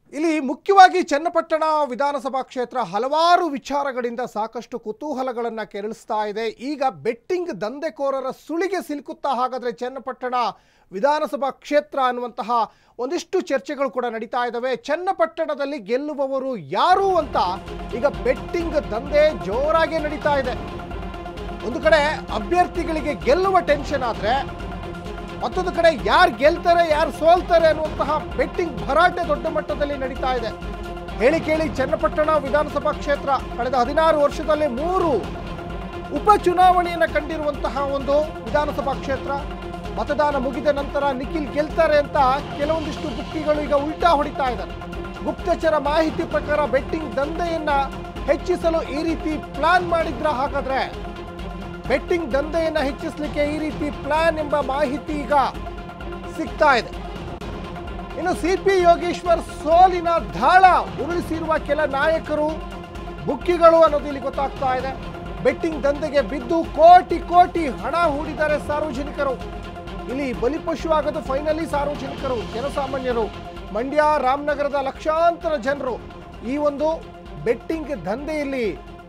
ಇಲ್ಲಿ ಮುಖ್ಯವಾಗಿ ಚನ್ನಪಟ್ಟಣ ವಿಧಾನಸಭಾ ಕ್ಷೇತ್ರ ಹಲವಾರು ವಿಚಾರಗಳಿಂದ ಸಾಕಷ್ಟು ಕುತೂಹಲಗಳನ್ನು ಕೆರಳಿಸ್ತಾ ಇದೆ ಈಗ ಬೆಟ್ಟಿಂಗ್ ದಂಧೆಕೋರರ ಸುಳಿಗೆ ಸಿಲುಕುತ್ತಾ ಹಾಗಾದ್ರೆ ಚನ್ನಪಟ್ಟಣ ವಿಧಾನಸಭಾ ಕ್ಷೇತ್ರ ಅನ್ನುವಂತಹ ಒಂದಿಷ್ಟು ಚರ್ಚೆಗಳು ಕೂಡ ನಡೀತಾ ಇದ್ದಾವೆ ಚನ್ನಪಟ್ಟಣದಲ್ಲಿ ಗೆಲ್ಲುವವರು ಯಾರು ಅಂತ ಈಗ ಬೆಟ್ಟಿಂಗ್ ದಂಧೆ ಜೋರಾಗಿ ನಡೀತಾ ಇದೆ ಒಂದು ಕಡೆ ಅಭ್ಯರ್ಥಿಗಳಿಗೆ ಗೆಲ್ಲುವ ಟೆನ್ಷನ್ ಆದ್ರೆ ಮತ್ತೊಂದು ಕಡೆ ಯಾರು ಗೆಲ್ತಾರೆ ಯಾರು ಸೋಲ್ತಾರೆ ಅನ್ನುವಂತಹ ಬೆಟ್ಟಿಂಗ್ ಭರಾಟೆ ದೊಡ್ಡ ಮಟ್ಟದಲ್ಲಿ ನಡೀತಾ ಇದೆ ಹೇಳಿ ಕೇಳಿ ಚನ್ನಪಟ್ಟಣ ವಿಧಾನಸಭಾ ಕ್ಷೇತ್ರ ಕಳೆದ ಹದಿನಾರು ವರ್ಷದಲ್ಲಿ ಮೂರು ಉಪಚುನಾವಣೆಯನ್ನು ಕಂಡಿರುವಂತಹ ಒಂದು ವಿಧಾನಸಭಾ ಕ್ಷೇತ್ರ ಮತದಾನ ಮುಗಿದ ನಂತರ ನಿಖಿಲ್ ಗೆಲ್ತಾರೆ ಅಂತ ಕೆಲವೊಂದಿಷ್ಟು ಬುಕ್ಕಿಗಳು ಈಗ ಉಲ್ಟಾ ಹೊಡಿತಾ ಇದ್ದಾರೆ ಗುಪ್ತಚರ ಮಾಹಿತಿ ಪ್ರಕಾರ ಬೆಟ್ಟಿಂಗ್ ದಂಧೆಯನ್ನ ಹೆಚ್ಚಿಸಲು ಈ ರೀತಿ ಪ್ಲಾನ್ ಮಾಡಿದ್ರ ಹಾಗಾದ್ರೆ ಬೆಟ್ಟಿಂಗ್ ದಂಧೆಯನ್ನ ಹೆಚ್ಚಿಸಲಿಕ್ಕೆ ಈ ರೀತಿ ಪ್ಲಾನ್ ಎಂಬ ಮಾಹಿತಿ ಈಗ ಸಿಗ್ತಾ ಇದೆ ಇನ್ನು ಸಿ ಪಿ ಯೋಗೇಶ್ವರ್ ಸೋಲಿನ ದಾಳ ಉರುಳಿಸಿರುವ ಕೆಲ ನಾಯಕರು ಬುಕ್ಕಿಗಳು ಅನ್ನೋದು ಇಲ್ಲಿ ಗೊತ್ತಾಗ್ತಾ ಇದೆ ಬೆಟ್ಟಿಂಗ್ ದಂಧೆಗೆ ಬಿದ್ದು ಕೋಟಿ ಕೋಟಿ ಹಣ ಹೂಡಿದ್ದಾರೆ ಸಾರ್ವಜನಿಕರು ಇಲ್ಲಿ ಬಲಿಪಶು ಆಗೋದು ಫೈನಲಿ ಸಾರ್ವಜನಿಕರು ಜನಸಾಮಾನ್ಯರು ಮಂಡ್ಯ ರಾಮನಗರದ ಲಕ್ಷಾಂತರ ಜನರು ಈ ಒಂದು ಬೆಟ್ಟಿಂಗ್ ದಂಧೆಯಲ್ಲಿ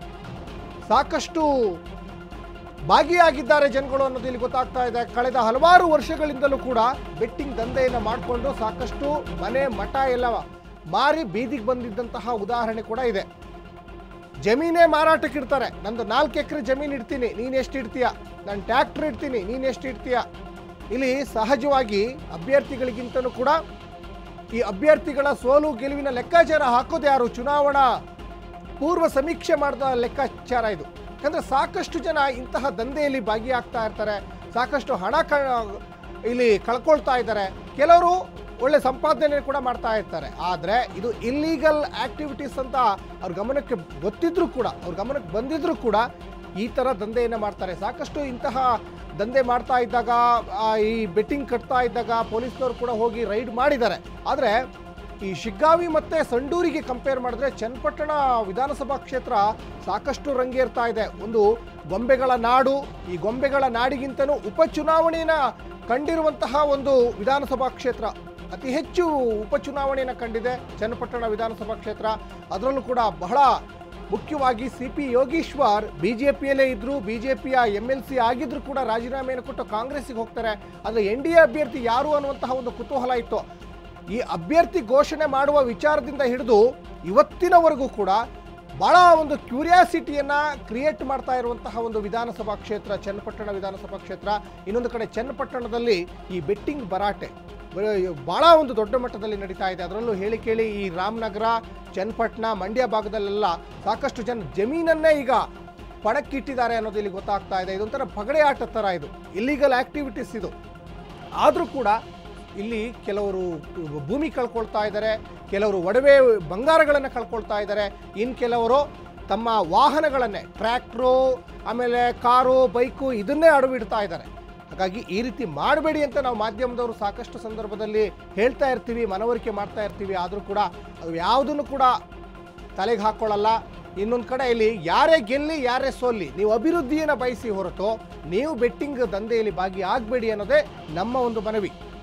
ಸಾಕಷ್ಟು ಭಾಗಿಯಾಗಿದ್ದಾರೆ ಜನಗಳು ಅನ್ನೋದು ಇಲ್ಲಿ ಗೊತ್ತಾಗ್ತಾ ಇದೆ ಕಳೆದ ಹಲವಾರು ವರ್ಷಗಳಿಂದಲೂ ಕೂಡ ಬೆಟ್ಟಿಂಗ್ ದಂಧೆಯನ್ನು ಮಾಡಿಕೊಂಡು ಸಾಕಷ್ಟು ಮನೆ ಮಠ ಎಲ್ಲ ಮಾರಿ ಬೀದಿಗೆ ಬಂದಿದ್ದಂತಹ ಉದಾಹರಣೆ ಕೂಡ ಇದೆ ಜಮೀನೇ ಮಾರಾಟಕ್ಕೆ ಇಡ್ತಾರೆ ನಂದು ನಾಲ್ಕು ಎಕರೆ ಜಮೀನು ಇಡ್ತೀನಿ ನೀನು ಎಷ್ಟು ಇಡ್ತೀಯ ನಾನು ಟ್ಯಾಕ್ಟ್ರ್ ಇಡ್ತೀನಿ ನೀನು ಎಷ್ಟು ಇಡ್ತೀಯ ಇಲ್ಲಿ ಸಹಜವಾಗಿ ಅಭ್ಯರ್ಥಿಗಳಿಗಿಂತಲೂ ಕೂಡ ಈ ಅಭ್ಯರ್ಥಿಗಳ ಸೋಲು ಗೆಲುವಿನ ಲೆಕ್ಕಾಚಾರ ಹಾಕೋದು ಯಾರು ಚುನಾವಣಾ ಪೂರ್ವ ಸಮೀಕ್ಷೆ ಮಾಡಿದ ಲೆಕ್ಕಾಚಾರ ಇದು ಯಾಕಂದ್ರೆ ಸಾಕಷ್ಟು ಜನ ಇಂತಹ ದಂಧೆಯಲ್ಲಿ ಭಾಗಿಯಾಗ್ತಾ ಇರ್ತಾರೆ ಸಾಕಷ್ಟು ಹಣ ಕ ಇಲ್ಲಿ ಕಳ್ಕೊಳ್ತಾ ಇದ್ದಾರೆ ಕೆಲವರು ಒಳ್ಳೆ ಸಂಪಾದನೆ ಕೂಡ ಮಾಡ್ತಾ ಇರ್ತಾರೆ ಆದರೆ ಇದು ಇಲ್ಲೀಗಲ್ ಆಕ್ಟಿವಿಟೀಸ್ ಅಂತ ಅವ್ರ ಗಮನಕ್ಕೆ ಗೊತ್ತಿದ್ರು ಕೂಡ ಅವ್ರ ಗಮನಕ್ಕೆ ಬಂದಿದ್ರು ಕೂಡ ಈ ಥರ ದಂಧೆಯನ್ನು ಮಾಡ್ತಾರೆ ಸಾಕಷ್ಟು ಇಂತಹ ದಂಧೆ ಮಾಡ್ತಾ ಇದ್ದಾಗ ಆ, ಈ ಬೆಟ್ಟಿಂಗ್ ಕಟ್ತಾ ಇದ್ದಾಗ ಪೊಲೀಸ್ನವರು ಕೂಡ ಹೋಗಿ ರೈಡ್ ಮಾಡಿದ್ದಾರೆ ಆದರೆ ಈ ಶಿಗ್ಗಾವಿ ಮತ್ತೆ ಸಂಡೂರಿಗೆ ಕಂಪೇರ್ ಮಾಡಿದ್ರೆ ಚನ್ನಪಟ್ಟಣ ವಿಧಾನಸಭಾ ಕ್ಷೇತ್ರ ಸಾಕಷ್ಟು ರಂಗೇರ್ತಾ ಇದೆ ಒಂದು ಗೊಂಬೆಗಳ ನಾಡು ಈ ಗೊಂಬೆಗಳ ನಾಡಿಗಿಂತನೂ ಉಪಚುನಾವಣೆಯನ್ನ ಕಂಡಿರುವಂತಹ ಒಂದು ವಿಧಾನಸಭಾ ಕ್ಷೇತ್ರ ಅತಿ ಹೆಚ್ಚು ಉಪಚುನಾವಣೆಯನ್ನು ಕಂಡಿದೆ ಚನ್ನಪಟ್ಟಣ ವಿಧಾನಸಭಾ ಕ್ಷೇತ್ರ ಅದರಲ್ಲೂ ಕೂಡ ಬಹಳ ಮುಖ್ಯವಾಗಿ C P Yogeshwar B J ಪಿಯಲ್ಲೇ ಇದ್ರು ಬಿ ಜೆ ಪಿಯ ಎಮ್ ಎಲ್ ಸಿ ಆಗಿದ್ರು ಕೂಡ ರಾಜೀನಾಮೆಯನ್ನು ಕೊಟ್ಟು ಕಾಂಗ್ರೆಸ್ಸಿಗೆ ಹೋಗ್ತಾರೆ ಆದರೆ ಎನ್ ಡಿ ಎ ಅಭ್ಯರ್ಥಿ ಯಾರು ಅನ್ನುವಂತಹ ಒಂದು ಕುತೂಹಲ ಇತ್ತು ಈ ಅಭ್ಯರ್ಥಿ ಘೋಷಣೆ ಮಾಡುವ ವಿಚಾರದಿಂದ ಹಿಡಿದು ಇವತ್ತಿನವರೆಗೂ ಕೂಡ ಬಹಳ ಒಂದು ಕ್ಯೂರಿಯಾಸಿಟಿಯನ್ನ ಕ್ರಿಯೇಟ್ ಮಾಡ್ತಾ ಇರುವಂತಹ ಒಂದು ವಿಧಾನಸಭಾ ಕ್ಷೇತ್ರ ಚನ್ನಪಟ್ಟಣ ವಿಧಾನಸಭಾ ಕ್ಷೇತ್ರ ಇನ್ನೊಂದು ಕಡೆ ಚನ್ನಪಟ್ಟಣದಲ್ಲಿ ಈ ಬೆಟ್ಟಿಂಗ್ ಭರಾಟೆ ಬ- ಬಹಳ ಒಂದು ದೊಡ್ಡ ಮಟ್ಟದಲ್ಲಿ ನಡೀತಾ ಇದೆ ಅದರಲ್ಲೂ ಹೇಳಿ ಕೇಳಿ ಈ ರಾಮನಗರ ಚನ್ನಪಟ್ಟಣ ಮಂಡ್ಯ ಭಾಗದಲ್ಲೆಲ್ಲ ಸಾಕಷ್ಟು ಜನ ಜಮೀನನ್ನೇ ಈಗ ಪಣಕ್ಕಿಟ್ಟಿದ್ದಾರೆ ಅನ್ನೋದು ಇಲ್ಲಿ ಗೊತ್ತಾಗ್ತಾ ಇದೆ ಇದೊಂಥರ ಪಗಡೆ ಆಟದ ಥರ ಇದು ಇಲ್ಲಿಗಲ್ ಆಕ್ಟಿವಿಟೀಸ್ ಇದು ಆದರೂ ಕೂಡ ಇಲ್ಲಿ ಕೆಲವರು ಭೂಮಿ ಕಳ್ಕೊಳ್ತಾ ಇದ್ದಾರೆ ಕೆಲವರು ಒಡವೆ ಬಂಗಾರಗಳನ್ನು ಕಳ್ಕೊಳ್ತಾ ಇದ್ದಾರೆ ಇನ್ನು ಕೆಲವರು ತಮ್ಮ ವಾಹನಗಳನ್ನೇ ಟ್ರ್ಯಾಕ್ಟ್ರು ಆಮೇಲೆ ಕಾರು ಬೈಕು ಇದನ್ನೇ ಅಡವಿಡ್ತಾ ಇದ್ದಾರೆ ಹಾಗಾಗಿ ಈ ರೀತಿ ಮಾಡಬೇಡಿ ಅಂತ ನಾವು ಮಾಧ್ಯಮದವರು ಸಾಕಷ್ಟು ಸಂದರ್ಭದಲ್ಲಿ ಹೇಳ್ತಾ ಇರ್ತೀವಿ ಮನವರಿಕೆ ಮಾಡ್ತಾ ಇರ್ತೀವಿ ಆದರೂ ಕೂಡ ಅದು ಯಾವುದನ್ನು ಕೂಡ ತಲೆಗೆ ಹಾಕೊಳ್ಳಲ್ಲ ಇನ್ನೊಂದು ಕಡೆ ಇಲ್ಲಿ ಯಾರೇ ಗೆಲ್ಲಿ ಯಾರೇ ಸೋಲ್ಲಿ ನೀವು ಅಭಿವೃದ್ಧಿಯನ್ನು ಬಯಸಿ ಹೊರತು ನೀವು ಬೆಟ್ಟಿಂಗ್ ದಂಧೆಯಲ್ಲಿ ಭಾಗಿ ಆಗಬೇಡಿ ಅನ್ನೋದೇ ನಮ್ಮ ಒಂದು ಮನವಿ